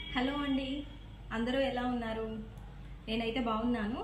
hello అండి అందరూ ఎలా ఉన్నారు నేనైతే బాగున్నాను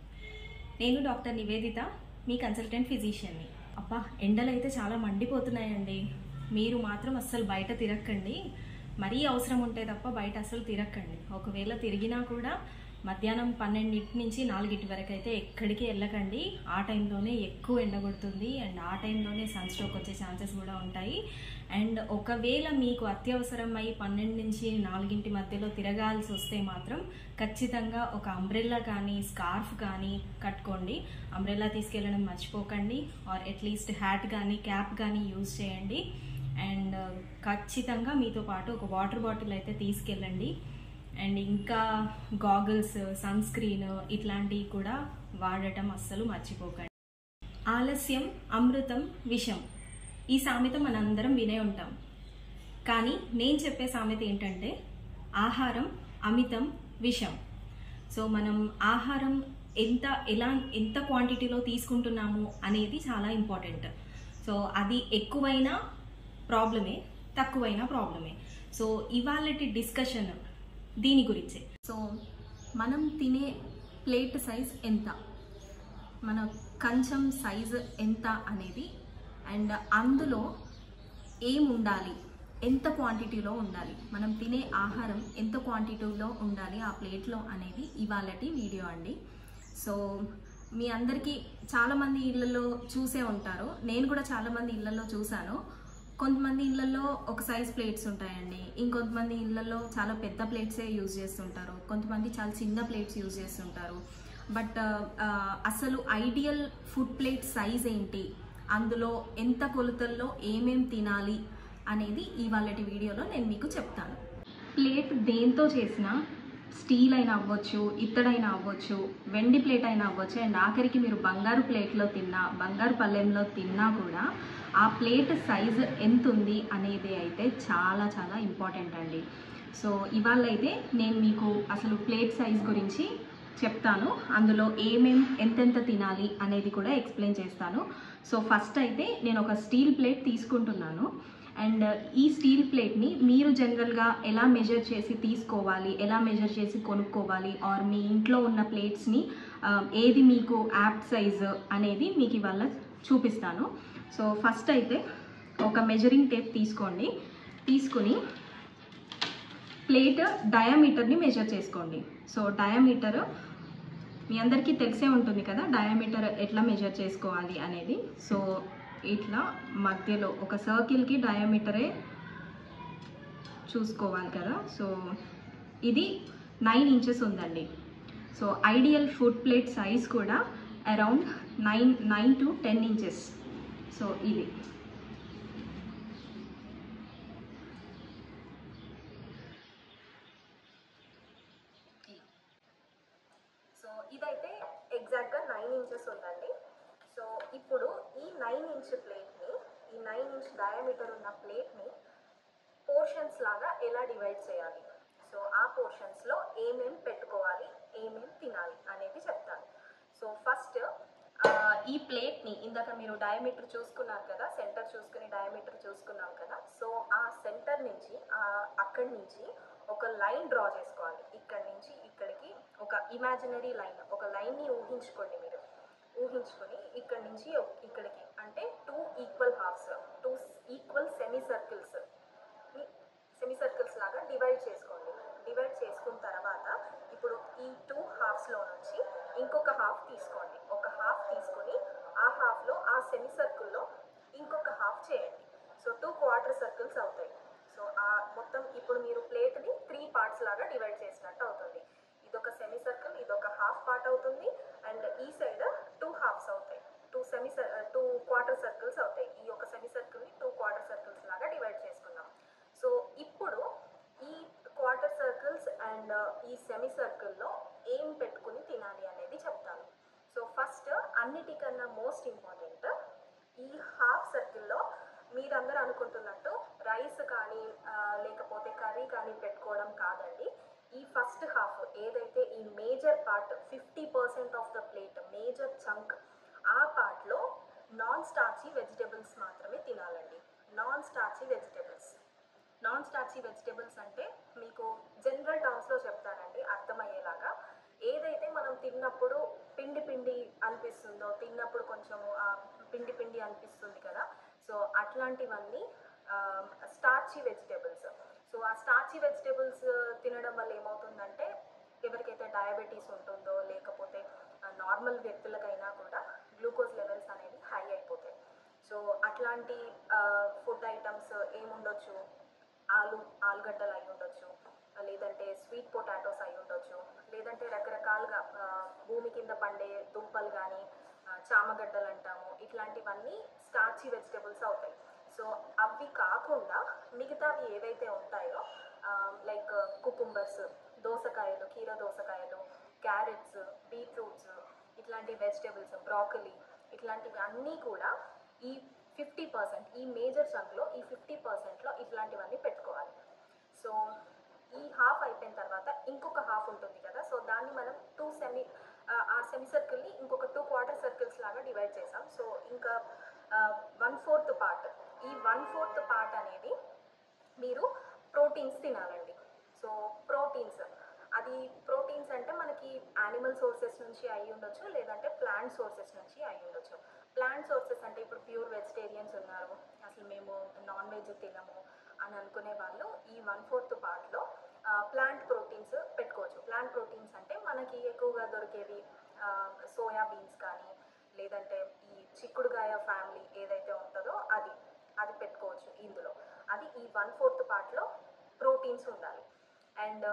నేను డాక్టర్ నివేదిత మీ కన్సల్టెంట్ ఫిజిషియన్ని అబ్బా ఎండలు అయితే చాలా మండిపోతున్నాయండి మీరు మాత్రం అస్సలు బయట తిరక్కండి మరీ అవసరం ఉంటే తప్ప బయట అస్సలు తిరక్కండి ఒకవేళ తిరిగినా కూడా మధ్యాహ్నం పన్నెండింటి నుంచి నాలుగింటి వరకు అయితే ఎక్కడికి వెళ్ళకండి ఆ టైంలోనే ఎక్కువ ఎండ కొడుతుంది అండ్ ఆ టైంలోనే సన్ స్ట్రోక్ వచ్చే ఛాన్సెస్ కూడా ఉంటాయి అండ్ ఒకవేళ మీకు అత్యవసరం అయి పన్నెండు నుంచి నాలుగింటి మధ్యలో తిరగాల్సి వస్తే మాత్రం ఖచ్చితంగా ఒక అంబ్రెల్లా కానీ స్కార్ఫ్ కానీ కట్టుకోండి అంబ్రెల్లా తీసుకెళ్ళడం మర్చిపోకండి ఆర్ అట్లీస్ట్ హ్యాట్ కానీ క్యాప్ కానీ యూజ్ చేయండి అండ్ ఖచ్చితంగా మీతో పాటు ఒక వాటర్ బాటిల్ అయితే తీసుకెళ్ళండి అండ్ ఇంకా గాగుల్స్ సన్ స్క్రీన్ ఇట్లాంటివి కూడా వాడటం అస్సలు మర్చిపోకండి ఆలస్యం అమృతం విషం ఈ సామెత మనందరం వినే ఉంటాం కానీ నేను చెప్పే సామెత ఏంటంటే ఆహారం అమితం విషం సో మనం ఆహారం ఎంత ఎలా ఎంత క్వాంటిటీలో తీసుకుంటున్నాము అనేది చాలా ఇంపార్టెంట్ సో అది ఎక్కువైనా ప్రాబ్లమే తక్కువైనా ప్రాబ్లమే సో ఇవాళటి డిస్కషన్ దీని గురించే సో మనం తినే ప్లేట్ సైజ్ ఎంత మన కంచం సైజు ఎంత అనేది అండ్ అందులో ఏం ఉండాలి ఎంత క్వాంటిటీలో ఉండాలి మనం తినే ఆహారం ఎంత క్వాంటిటీలో ఉండాలి ఆ ప్లేట్లో అనేది ఇవాళటి వీడియో అండి సో మీ అందరికీ చాలామంది ఇళ్ళల్లో చూసే ఉంటారు నేను కూడా చాలామంది ఇళ్ళల్లో చూశాను కొంతమంది ఇళ్ళల్లో ఒక సైజ్ ప్లేట్స్ ఉంటాయండి ఇంకొంతమంది ఇళ్ళల్లో చాలా పెద్ద ప్లేట్సే యూజ్ చేస్తుంటారు కొంతమంది చాలా చిన్న ప్లేట్స్ యూజ్ చేస్తుంటారు బట్ అసలు ఐడియల్ ఫుడ్ ప్లేట్ సైజ్ ఏంటి అందులో ఎంత కొలతల్లో ఏమేం తినాలి అనేది ఇవాళటి వీడియోలో నేను మీకు చెప్తాను ప్లేట్ దేంతో చేసినా స్టీల్ అయినా అవ్వచ్చు ఇత్తడైనా అవ్వచ్చు వెండి ప్లేట్ అయినా అవ్వచ్చు అండ్ ఆఖరికి మీరు బంగారు ప్లేట్లో తిన్నా బంగారు పళ్ళెంలో తిన్నా కూడా ఆ ప్లేట్ సైజ్ ఎంత ఉంది అనేది అయితే చాలా చాలా ఇంపార్టెంట్ అండి సో ఇవాళ అయితే నేను మీకు అసలు ప్లేట్ సైజ్ గురించి చెప్తాను అందులో ఏమేం ఎంతెంత తినాలి అనేది కూడా ఎక్స్ప్లెయిన్ చేస్తాను సో ఫస్ట్ అయితే నేను ఒక స్టీల్ ప్లేట్ తీసుకుంటున్నాను అండ్ ఈ స్టీల్ ప్లేట్ని మీరు జనరల్గా ఎలా మెజర్ చేసి తీసుకోవాలి ఎలా మెజర్ చేసి కొనుక్కోవాలి ఆర్ మీ ఇంట్లో ఉన్న ప్లేట్స్ని ఏది మీకు యాప్ సైజ్ అనేది మీకు ఇవాళ చూపిస్తాను సో ఫస్ట్ అయితే ఒక మెజరింగ్ టేప్ తీసుకోండి తీసుకుని ప్లేట్ డయామీటర్ని మెజర్ చేసుకోండి సో డయామీటర్ మీ అందరికీ తెలిసే ఉంటుంది కదా డయామీటర్ ఎట్లా మెజర్ చేసుకోవాలి అనేది సో ఇట్లా మధ్యలో ఒక సర్కిల్కి డయామీటరే చూసుకోవాలి కదా సో ఇది నైన్ ఇంచెస్ ఉందండి so ideal food plate size కూడా around nine nine to ten inches so ఇది సో ఇదైతే ఎగ్జాక్ట్గా నైన్ ఇంచెస్ ఉందండి సో ఇప్పుడు ఈ నైన్ ఇంచ్ ప్లేట్ని ఈ నైన్ ఇంచ్ డయామీటర్ ఉన్న ప్లేట్ని పోర్షన్స్ లాగా ఎలా డివైడ్ చేయాలి సో ఆ పోర్షన్స్లో ఏమేం పెట్టుకోవాలి ఏమేం తినాలి అనేది చెప్తాను సో ఫస్ట్ ఈ ప్లేట్ని ఇందాక మీరు డయామీటర్ చూసుకున్నారు కదా సెంటర్ చూసుకుని డయామీటర్ చూసుకున్నాం కదా సో ఆ సెంటర్ నుంచి అక్కడి నుంచి ఒక లైన్ డ్రా చేసుకోవాలి ఇక్కడి నుంచి ఇక్కడికి ఒక ఇమాజినరీ లైన్ ఒక లైన్ని ఊహించుకోండి మీరు ఊహించుకొని ఇక్కడి నుంచి ఇక్కడికి అంటే two equal halves two equal semi circles semi circles లాగా డివైడ్ చేసుకోండి డివైడ్ చేసుకున్న తర్వాత ఇప్పుడు ఈ టూ హాఫ్స్లో నుంచి ఇంకొక హాఫ్ తీసుకోండి ఒక హాఫ్ తీసుకొని ఆ హాఫ్లో ఆ సెమీ సర్కిల్లో ఇంకొక హాఫ్ చేయండి సో టూ క్వార్టర్ సర్కిల్స్ అవుతాయి సో ఆ మొత్తం ఇప్పుడు మీరు ప్లేట్ని త్రీ పార్ట్స్ లాగా డివైడ్ చేసినట్టు అవుతుంది ఇదొక సెమీ సర్కిల్ ఇదొక హాఫ్ పార్ట్ అవుతుంది అండ్ ఈ సైడ్ టూ హాఫ్స్ అవుతాయి two semi two quarter circles అవుతాయి ఈ ఒక సెమీ సర్కిల్ని టూ క్వార్టర్ సర్కిల్స్ లాగా డివైడ్ చేసుకున్నాం సో ఇప్పుడు ఈ క్వార్టర్ సర్కిల్స్ అండ్ ఈ సెమీ సర్కిల్లో ఏం పెట్టుకుని తినాలి అనేది చెప్తాను సో ఫస్ట్ అన్నిటికన్నా మోస్ట్ ఇంపార్టెంట్ ఈ హాఫ్ సర్కిల్లో మీరందరూ అనుకుంటున్నట్టు రైస్ కానీ లేకపోతే కర్రీ కానీ పెట్టుకోవడం కాదండి ఈ ఫస్ట్ హాఫ్ ఏదైతే ఈ major part fifty percent of the plate major chunk ఆ పార్ట్లో నాన్ స్టార్చీ వెజిటేబుల్స్ మాత్రమే తినాలండి non starchy vegetables non starchy vegetables అంటే మీకు జనరల్ కొంచెము ఆ పిండి పిండి అనిపిస్తుంది కదా సో అట్లాంటివన్నీ స్టార్చీ వెజిటేబుల్స్ సో ఆ స్టార్చీ వెజిటేబుల్స్ తినడం వల్ల ఏమవుతుందంటే ఎవరికైతే డయాబెటీస్ ఉంటుందో లేకపోతే నార్మల్ వ్యక్తులకైనా కూడా గ్లూకోజ్ లెవెల్స్ అనేవి హై అయిపోతాయి సో అట్లాంటి ఫుడ్ ఐటమ్స్ ఏముండొచ్చు ఆలు ఆలుగడ్డలు అయి ఉండొచ్చు లేదంటే స్వీట్ పొటాటోస్ అయి ఉండొచ్చు లేదంటే రకరకాలుగా ఆ, భూమి కింద పండే దుంపలు కానీ చామగడ్డలు అంటాము ఇట్లాంటివన్నీ స్టార్చీ వెజిటేబుల్స్ అవుతాయి సో అవి కాకుండా మిగతావి ఏవైతే ఉంటాయో లైక్ కుకుంబర్స్ దోసకాయలు కీర దోసకాయలు క్యారెట్స్ బీట్రూట్స్ ఇట్లాంటి వెజిటేబుల్స్ బ్రాకలీ ఇట్లాంటివి అన్నీ కూడా ఈ ఫిఫ్టీ పర్సెంట్ ఈ మేజర్ చంక్లో ఈ ఫిఫ్టీ పర్సెంట్లో ఇట్లాంటివన్నీ పెట్టుకోవాలి సో ఈ హాఫ్ అయిపోయిన తర్వాత ఇంకొక హాఫ్ ఉంటుంది కదా సో దాన్ని మనం టూ సెమీ ఆ సెమీ సర్కిల్ని ఇంకొక టూ క్వార్టర్ సర్కిల్స్ లాగా డివైడ్ చేసాం సో ఇంకా వన్ ఫోర్త్ పార్ట్ ఈ వన్ ఫోర్త్ పార్ట్ అనేది మీరు ప్రోటీన్స్ తినాలండి సో ప్రోటీన్స్ అది ప్రోటీన్స్ అంటే మనకి యానిమల్ సోర్సెస్ నుంచి అయి ఉండొచ్చు లేదంటే ప్లాంట్ సోర్సెస్ నుంచి అయి ఉండొచ్చు ప్లాంట్ సోర్సెస్ అంటే ఇప్పుడు ప్యూర్ వెజిటేరియన్స్ ఉన్నారు అసలు మేము నాన్ వెజ్ తినము అని అనుకునే వాళ్ళు ఈ వన్ ఫోర్త్ పార్ట్లో ప్లాంట్ ప్రోటీన్స్ పెట్టుకోవచ్చు ప్లాంట్ ప్రోటీన్స్ అంటే మనకి ఎక్కువగా దొరికేవి సోయా బీన్స్ కానీ లేదంటే ఈ చిక్కుడుగాయ ఫ్యామిలీ ఏదైతే ఉంటుందో అది అది పెట్టుకోవచ్చు ఇందులో అది ఈ వన్ ఫోర్త్ పార్ట్లో ప్రోటీన్స్ ఉండాలి అండ్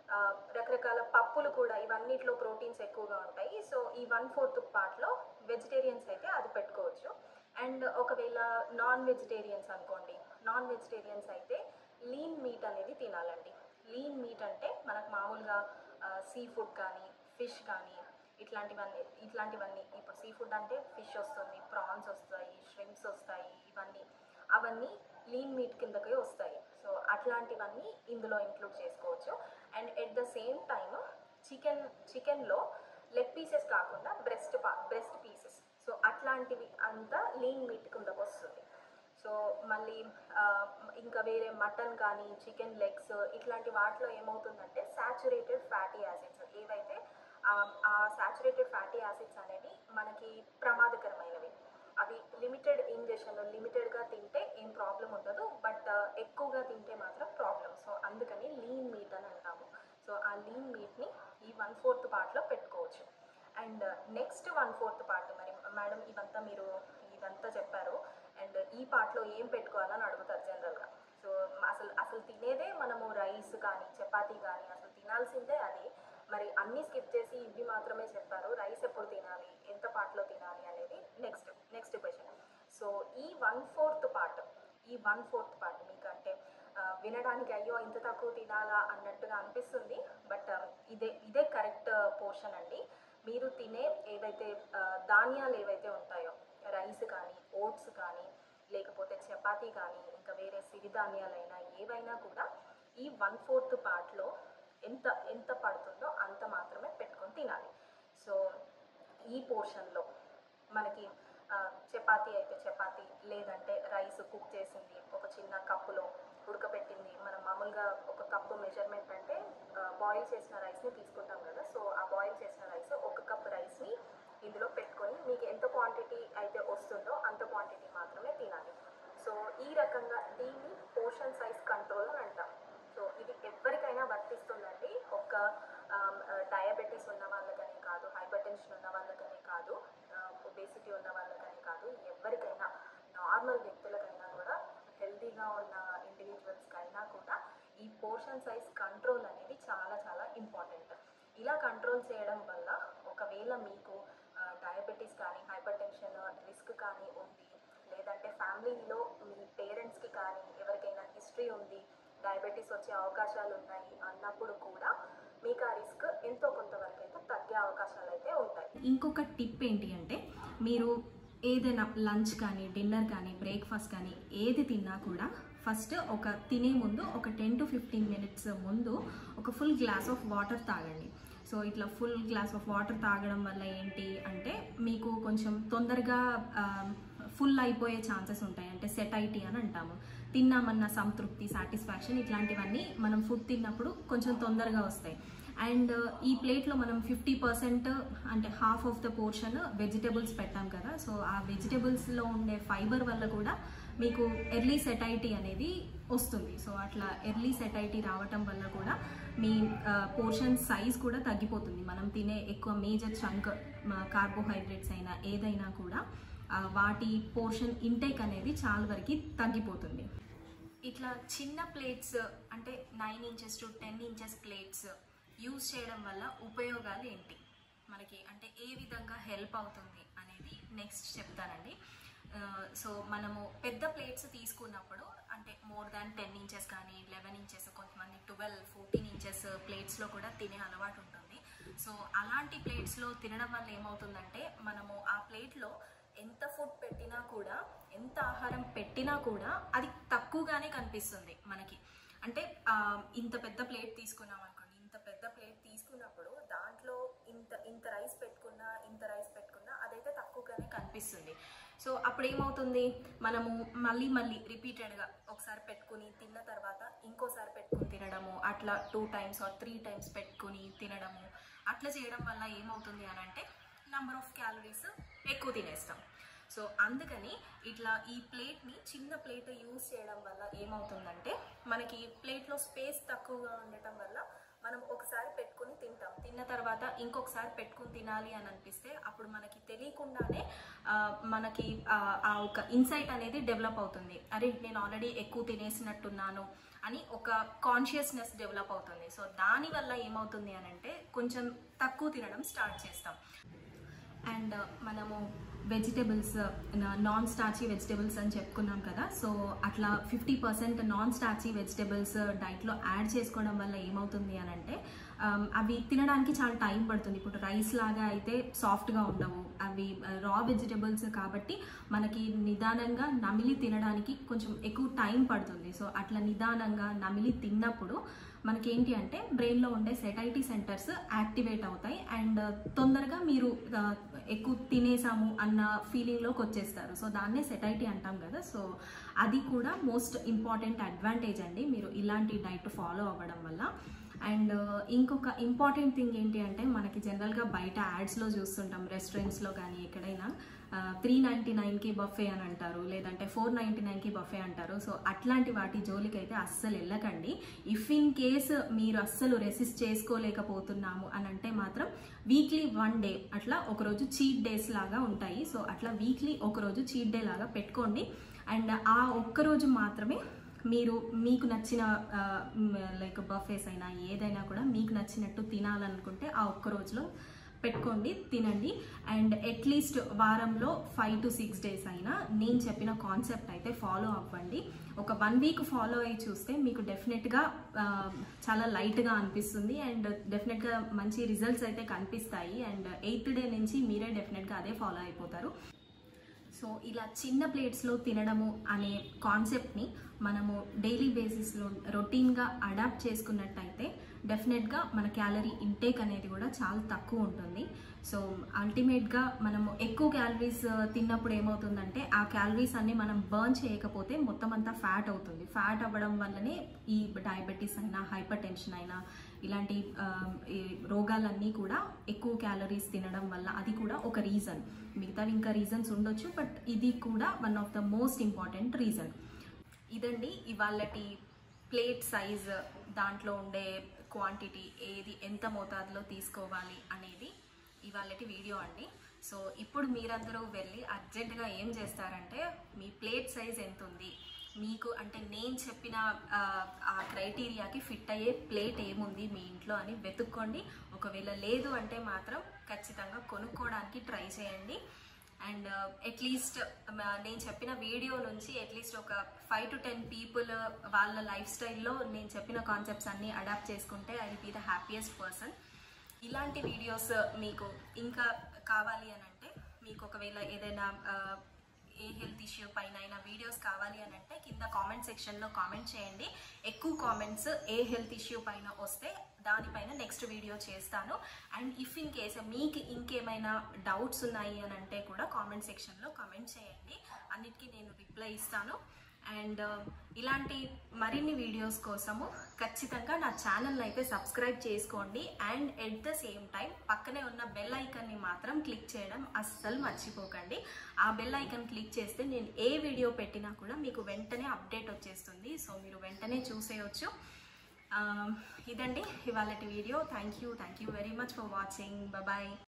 రకరకాల పప్పులు కూడా ఇవన్నిట్లో ప్రోటీన్స్ ఎక్కువగా ఉంటాయి సో ఈ వన్ ఫోర్త్ పార్ట్లో వెజిటేరియన్స్ అయితే అది పెట్టుకోవచ్చు అండ్ ఒకవేళ నాన్ వెజిటేరియన్స్ అనుకోండి నాన్ వెజిటేరియన్స్ అయితే లీన్ మీట్ అనేది తినాలండి లీన్ మీట్ అంటే మనకు మామూలుగా సీ ఫుడ్ కానీ ఫిష్ కానీ ఇట్లాంటివన్నీ ఇట్లాంటివన్నీ ఇప్పుడు సీ ఫుడ్ అంటే ఫిష్ వస్తుంది ప్రాన్స్ వస్తాయి ష్రింప్స్ వస్తాయి ఇవన్నీ అవన్నీ లీన్ మీట్ కిందకే వస్తాయి సో అట్లాంటివన్నీ ఇందులో ఇంక్లూడ్ చేసుకోవచ్చు and at the same time chicken చికెన్లో లెగ్ పీసెస్ కాకుండా బ్రెస్ట్ పా బ్రెస్ట్ పీసెస్ సో అట్లాంటివి అంతా లీన్ మీట్ కిందకు వస్తుంది సో మళ్ళీ ఆ, ఇంకా వేరే మటన్ కానీ చికెన్ లెగ్స్ ఇట్లాంటి వాటిలో ఏమవుతుందంటే సాచురేటెడ్ ఫ్యాటీ యాసిడ్స్ ఏవైతే ఆ- ఆ సాచురేటెడ్ ఫ్యాటీ యాసిడ్స్ అనేవి మనకి ప్రమాదకరమైనవి అవి లిమిటెడ్ ఇంజెషన్ లిమిటెడ్గా తింటే ఏం ప్రాబ్లం ఉండదు బట్ ఎక్కువగా తింటే మాత్రం ప్రాబ్లం సో అందుకని లీన్ మీట్ అని అంటాము సో ఆ లీన్ మీట్ని ఈ వన్ ఫోర్త్ పార్ట్లో పెట్టుకోవచ్చు and next one fourth part మరి మేడం ఇవంతా మీరు ఇదంతా చెప్పారు అండ్ ఈ పార్ట్లో ఏం పెట్టుకోవాలని అడుగుతారు జనరల్గా సో అసలు అసలు తినేదే మనము రైస్ కానీ చపాతీ కానీ అసలు తినాల్సిందే అది మరి అన్నీ స్కిప్ చేసి ఇవి మాత్రమే చెప్పారు రైస్ ఎప్పుడు తినాలి ఎంత పార్ట్లో తినాలి అనేది నెక్స్ట్ నెక్స్ట్ క్వశ్చన్ సో ఈ వన్ ఫోర్త్ పార్ట్ ఈ వన్ ఫోర్త్ పార్ట్ మీకు అంటే ఆ, వినడానికి అయ్యో ఇంత తక్కువ తినాలా అన్నట్టుగా అనిపిస్తుంది బట్ ఇదే ఇదే కరెక్ట్ పోర్షన్ అండి మీరు తినే ఏవైతే ఆ, ధాన్యాలు ఏవైతే ఉంటాయో రైస్ కానీ ఓట్స్ కానీ లేకపోతే చపాతీ కానీ ఇంకా వేరే సిరిధాన్యాలైనా ఏవైనా కూడా ఈ వన్ ఫోర్త్ పార్ట్లో ఎంత ఎంత పడుతుందో అంత మాత్రమే పెట్టుకొని తినాలి సో ఈ పోర్షన్లో మనకి ఆ, చపాతీ అయితే చపాతీ లేదంటే రైస్ కుక్ చేసింది ఒక చిన్న కప్పులో ఉడకబెట్టింది మనం మామూలుగా ఒక కప్పు మెజర్మెంట్ అంటే బాయిల్ చేసిన రైస్ని తీసుకుంటాం కదా సో ఆ బాయిల్ చేసిన రైస్ ఒక కప్ రైస్ని ఇందులో పెట్టుకొని మీకు ఎంత క్వాంటిటీ అయితే వస్తుందో అంత క్వాంటిటీ మాత్రమే తినాలి సో ఈ రకంగా దీన్ని పోర్షన్ సైజ్ కంట్రోల్ అని అంటాం సో ఇది ఎవరికైనా వర్తిస్తుందండి ఒక డయాబెటీస్ ఉన్న వాళ్ళకనే కాదు హైపర్ టెన్షన్ ఉన్న వాళ్ళకనే కాదు ఒబేసిటీ ఉన్న వాళ్ళకనే కాదు ఎవరికైనా నార్మల్ వ్యక్తులకైనా కూడా హెల్తీగా ఉన్న ఇండివిజువల్స్కి అయినా కూడా ఈ పోర్షన్ సైజ్ కంట్రోల్ అనేది చాలా చాలా ఇంపార్టెంట్ ఇలా కంట్రోల్ చేయడం వల్ల ఒకవేళ మీకు డయాబెటీస్ కానీ హైపర్ టెన్షన్ రిస్క్ కానీ ఉంది లేదంటే ఫ్యామిలీలో మీ పేరెంట్స్కి కానీ ఎవరికైనా హిస్టరీ ఉంది డయాబెటీస్ వచ్చే అవకాశాలు ఉన్నాయి అన్నప్పుడు కూడా మీకు ఆ రిస్క్ ఎంతో కొంతవరకు అయితే తగ్గే అవకాశాలు అయితే ఉంటాయి ఇంకొక టిప్ ఏంటి అంటే మీరు ఏదైనా లంచ్ కానీ డిన్నర్ కానీ బ్రేక్ఫాస్ట్ కానీ ఏది తిన్నా కూడా ఫస్ట్ ఒక తినే ముందు ఒక టెన్ టు ఫిఫ్టీన్ మినిట్స్ ముందు ఒక ఫుల్ గ్లాస్ ఆఫ్ వాటర్ తాగండి సో ఇట్లా ఫుల్ గ్లాస్ ఆఫ్ వాటర్ తాగడం వల్ల ఏంటి అంటే మీకు కొంచెం తొందరగా ఫుల్ అయిపోయే ఛాన్సెస్ ఉంటాయి అంటే సెటైటీ అని అంటాము తిన్నామన్న సంతృప్తి సాటిస్ఫాక్షన్ ఇట్లాంటివన్నీ మనం ఫుడ్ తిన్నప్పుడు కొంచెం తొందరగా వస్తాయి అండ్ ఈ ప్లేట్లో మనం ఫిఫ్టీ పర్సెంట్ అంటే half of the portion vegetables పెట్టాం కదా సో ఆ వెజిటేబుల్స్లో ఉండే ఫైబర్ వల్ల కూడా మీకు ఎర్లీ సెటైటీ అనేది వస్తుంది సో అట్లా ఎర్లీ సెటైటీ రావటం వల్ల కూడా మీ పోర్షన్ సైజ్ కూడా తగ్గిపోతుంది మనం తినే ఎక్కువ మేజర్ చంక్ కార్బోహైడ్రేట్స్ అయినా ఏదైనా కూడా ఆ, వాటి పోర్షన్ ఇంటేక్ అనేది చాలా వరకు తగ్గిపోతుంది ఇట్లా చిన్న ప్లేట్స్ అంటే nine inches to ten inches plates use చేయడం వల్ల ఉపయోగాలు ఏంటి మనకి అంటే ఏ విధంగా హెల్ప్ అవుతుంది అనేది నెక్స్ట్ చెప్తానండి ఆ, సో మనము పెద్ద ప్లేట్స్ తీసుకున్నప్పుడు అంటే మోర్ దాన్ టెన్ ఇంచెస్ కానీ లెవెన్ ఇంచెస్ కొంతమంది ట్వెల్వ్ ఫోర్టీన్ ఇంచెస్ ప్లేట్స్లో కూడా తినే అలవాటు ఉంటుంది సో అలాంటి ప్లేట్స్లో తినడం వల్ల ఏమవుతుందంటే మనము ఆ ప్లేట్లో ఎంత ఫుడ్ పెట్టినా కూడా ఎంత ఆహారం పెట్టినా కూడా అది తక్కువగానే కనిపిస్తుంది మనకి అంటే ఆ, ఇంత పెద్ద ప్లేట్ తీసుకున్నాం అనుకోండి ఇంత పెద్ద ప్లేట్ తీసుకున్నప్పుడు దాంట్లో ఇంత ఇంత రైస్ పెట్టుకున్నా ఇంత రైస్ పెట్టుకున్నా అదైతే తక్కువగానే కనిపిస్తుంది సో అప్పుడు ఏమవుతుంది మనము మళ్ళీ మళ్ళీ రిపీటెడ్గా ఒకసారి పెట్టుకుని తిన్న తర్వాత ఇంకోసారి పెట్టుకుని తినడము అట్లా two times or three times పెట్టుకుని తినడము అట్లా చేయడం వల్ల ఏమవుతుంది అని అంటే నంబర్ ఆఫ్ క్యాలరీస్ ఎక్కువ తినేస్తాం సో అందుకని ఇట్లా ఈ ప్లేట్ని చిన్న ప్లేట్ యూజ్ చేయడం వల్ల ఏమవుతుందంటే మనకి ప్లేట్లో స్పేస్ తక్కువగా ఉండటం వల్ల మనం ఒకసారి పెట్టుకుని తింటాం తిన్న తర్వాత ఇంకొకసారి పెట్టుకుని తినాలి అని అనిపిస్తే అప్పుడు మనకి తెలియకుండానే ఆ, మనకి ఆ, ఆ ఒక ఇన్సైట్ అనేది డెవలప్ అవుతుంది అరే నేను ఆల్రెడీ ఎక్కువ తినేసినట్టున్నాను అని ఒక కాన్షియస్నెస్ డెవలప్ అవుతుంది సో దానివల్ల ఏమవుతుంది అని అంటే కొంచెం తక్కువ తినడం స్టార్ట్ చేస్తాం అండ్ మనము వెజిటేబుల్స్ నాన్ స్టార్చీ వెజిటేబుల్స్ అని చెప్పుకున్నాం కదా సో అట్లా fifty percent non starchy vegetables డైట్లో యాడ్ చేసుకోవడం వల్ల ఏమవుతుంది అని అంటే um, అవి తినడానికి చాలా టైం పడుతుంది ఇప్పుడు రైస్ లాగా అయితే సాఫ్ట్గా ఉండవు అవి రా వెజిటేబుల్స్ కాబట్టి మనకి నిదానంగా నమిలి తినడానికి కొంచెం ఎక్కువ టైం పడుతుంది సో అట్లా నిదానంగా నమిలి తిన్నప్పుడు మనకి ఏంటి అంటే బ్రెయిన్లో ఉండే సెటైటీ సెంటర్స్ యాక్టివేట్ అవుతాయి అండ్ తొందరగా మీరు ఆ, ఎక్కువ తినేసాము అన్న ఫీలింగ్లోకి వచ్చేస్తారు సో దాన్నే సెటైటీ అంటాం కదా సో అది కూడా మోస్ట్ ఇంపార్టెంట్ అడ్వాంటేజ్ అండి మీరు ఇలాంటి డైట్ ఫాలో అవ్వడం వల్ల అండ్ ఇంకొక ఇంపార్టెంట్ థింగ్ ఏంటి అంటే మనకి జనరల్గా బయట యాడ్స్లో చూస్తుంటాం రెస్టారెంట్స్లో కానీ ఎక్కడైనా త్రీ నైంటీ నైన్కి బఫే అని అంటారు లేదంటే ఫోర్ నైంటీ నైన్కి బఫే అంటారు సో అట్లాంటి వాటి జోలికి అయితే అస్సలు వెళ్ళకండి ఇఫ్ ఇన్ కేస్ మీరు అస్సలు రెసిస్ట్ చేసుకోలేకపోతున్నాము అని అంటే మాత్రం వీక్లీ వన్ డే అట్లా ఒకరోజు చీట్ డేస్ లాగా ఉంటాయి సో అట్లా వీక్లీ ఒకరోజు చీట్ డే లాగా పెట్టుకోండి అండ్ ఆ ఒక్కరోజు మాత్రమే మీరు మీకు నచ్చిన లైక్ బఫేస్ అయినా ఏదైనా కూడా మీకు నచ్చినట్టు తినాలనుకుంటే ఆ ఒక్క రోజులో పెట్టుకోండి తినండి అండ్ అట్లీస్ట్ వారంలో ఫైవ్ టు సిక్స్ డేస్ అయినా నేను చెప్పిన కాన్సెప్ట్ అయితే ఫాలో అవ్వండి ఒక వన్ వీక్ ఫాలో అయ్యి చూస్తే మీకు డెఫినెట్గా చాలా లైట్గా అనిపిస్తుంది అండ్ డెఫినెట్గా మంచి రిజల్ట్స్ అయితే కనిపిస్తాయి అండ్ ఎయిత్ డే నుంచి మీరే డెఫినెట్గా అదే ఫాలో అయిపోతారు సో ఇలా చిన్న ప్లేట్స్లో తినడము అనే కాన్సెప్ట్ని మనము డైలీ బేసిస్లో రొటీన్గా అడాప్ట్ చేసుకున్నట్టయితే డెఫినెట్గా మన క్యాలరీ ఇంటేక్ అనేది కూడా చాలా తక్కువ ఉంటుంది సో అల్టిమేట్గా మనము ఎక్కువ క్యాలరీస్ తిన్నప్పుడు ఏమవుతుందంటే ఆ క్యాలరీస్ అన్ని మనం బర్న్ చేయకపోతే మొత్తం అంతా ఫ్యాట్ అవుతుంది ఫ్యాట్ అవ్వడం వల్లనే ఈ డయాబెటీస్ అయినా హైపర్ టెన్షన్ అయినా ఇలాంటి ఆ, ఈ రోగాలన్నీ కూడా ఎక్కువ క్యాలరీస్ తినడం వల్ల అది కూడా ఒక రీజన్ మిగతావి ఇంకా రీజన్స్ ఉండొచ్చు బట్ ఇది కూడా one of the most important reason ఇదండి ఇవాళటి ప్లేట్ సైజ్ దాంట్లో ఉండే క్వాంటిటీ ఏది ఎంత మోతాదులో తీసుకోవాలి అనేది ఇవాళటి వీడియో అండి సో ఇప్పుడు మీరందరూ వెళ్ళి అర్జెంటుగా ఏం చేస్తారంటే మీ ప్లేట్ సైజ్ ఎంత ఉంది మీకు అంటే నేను చెప్పిన ఆ, ఆ క్రైటీరియాకి ఫిట్ అయ్యే ప్లేట్ ఏముంది మీ ఇంట్లో అని వెతుక్కోండి ఒకవేళ లేదు అంటే మాత్రం ఖచ్చితంగా కొనుక్కోవడానికి ట్రై చేయండి అండ్ అట్లీస్ట్ నేను చెప్పిన వీడియో నుంచి అట్లీస్ట్ ఒక ఫైవ్ టు టెన్ పీపుల్ వాళ్ళ లైఫ్ స్టైల్లో నేను చెప్పిన కాన్సెప్ట్స్ అన్నీ అడాప్ట్ చేసుకుంటే I be the happiest person ఇలాంటి వీడియోస్ మీకు ఇంకా కావాలి అని అంటే మీకు ఒకవేళ ఏదైనా ఆ, ఏ హెల్త్ ఇష్యూ పైన అయినా వీడియోస్ కావాలి అని అంటే కింద కామెంట్ సెక్షన్లో కామెంట్ చేయండి ఎక్కువ కామెంట్స్ ఏ హెల్త్ ఇష్యూ పైన వస్తే దానిపైన నెక్స్ట్ వీడియో చేస్తాను అండ్ ఇఫ్ ఇన్ కేస్ మీకు ఇంకేమైనా డౌట్స్ ఉన్నాయి అని అంటే కూడా కామెంట్ సెక్షన్లో కామెంట్ చేయండి అన్నిటికీ నేను రిప్లై ఇస్తాను అండ్ ఇలాంటి మరిన్ని వీడియోస్ కోసము ఖచ్చితంగా నా ఛానల్ అయితే సబ్స్క్రైబ్ చేసుకోండి and at the same time పక్కనే ఉన్న బెల్ ఐకన్ని మాత్రం క్లిక్ చేయడం అస్సలు మర్చిపోకండి ఆ బెల్ ఐకన్ క్లిక్ చేస్తే నేను ఏ వీడియో పెట్టినా కూడా మీకు వెంటనే అప్డేట్ వచ్చేస్తుంది సో మీరు వెంటనే చూసేయచ్చు ఆ, ఇదండి ఇవాళ video thank you thank you very much for watching bye